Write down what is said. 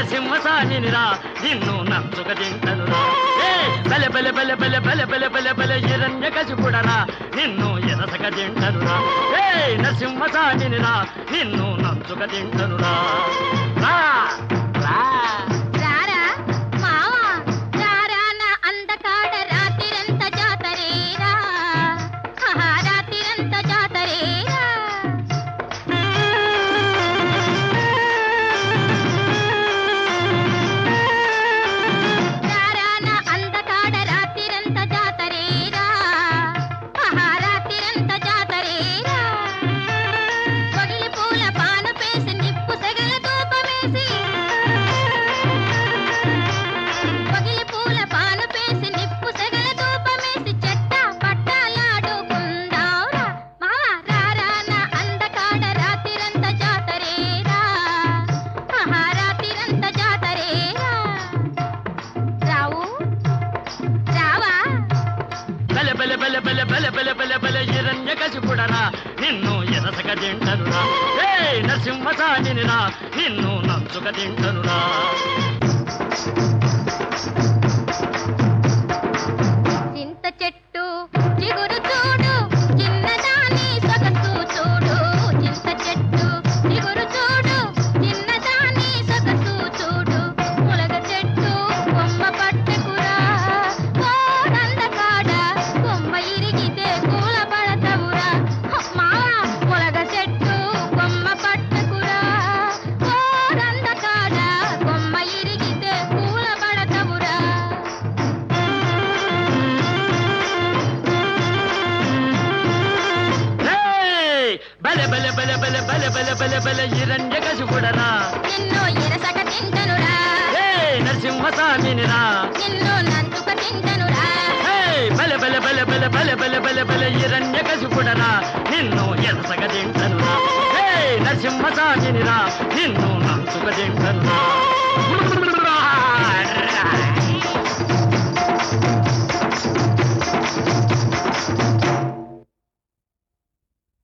నరసింహసానిరా నిన్ను నంచుక తింటనురా ఏ బెల బెల బెల బెల బెల బెల బెల బెల హిరణ్య కసిపుడరా నిన్ను ఎరసక తింటనురా ఏ నరసింహసానిరా నిన్ను నంచుక తింటనురా రా రా రారా మావా రారా నా అందకాడ రాత్రిరంత జాతరేరా ఆహా, రాత్రిరంత జాతరేరా రారా నా అందకాడ రాత్రిరంత జాతరేరా ఆహా, రాత్రిరంత జాతరేరా పగిలి పూల పాను పేసి నిప్పు సెగల తూపమేసి పగిలి పూల పాను పేసి నిప్పు సెగల తూపమేసి చెట్ట పట్టాలాడుకుందావురా మావా రారా నా అందకాడ రాత్రిరంత జాతరేరా ఆహా రాత్రిరంత జాతరేరా రావు రావా బెల బెల బెల బెల బెల బెల బెల బెల హిరణ్య కసిపుడరా నిన్ను ఎరసక తింటనురా ఏ నరసింహసానిరా నిన్ను నంచుక తింటనురా చింత చెట్టు చిగురు చూడు చిన్నదాని సొగసు చూడు చింత చెట్టు చిగురు చూడు చిన్నదాని సొగసు చూడు ములగ చెట్టు కొమ్మ పట్టకురా కోడందకాడ కొమ్మ ఇరిగితే కూల పడతవురా మావా ములగ చెట్టు కొమ్మ పట్టకురా కోడందకాడ కొమ్మ ఇరిగితే కూల పడతవురా ఏయ్! బెల బెల బెల బెల బెల బెల బెల బెల హిరణ్య కసిపుడరా నిన్ను ఎరసక తింటనురా ఏ నరసింహసానిరా నిన్ను నంచుక తింటనురా ఏయ్! బెల బెల బెల బెల బెల బెల బెల బెల హిరణ్య కసిపుడరా నిన్ను ఎరసక తింటనురా ఏ నరసింహసానిరా నిన్ను నంచుక తింటనురా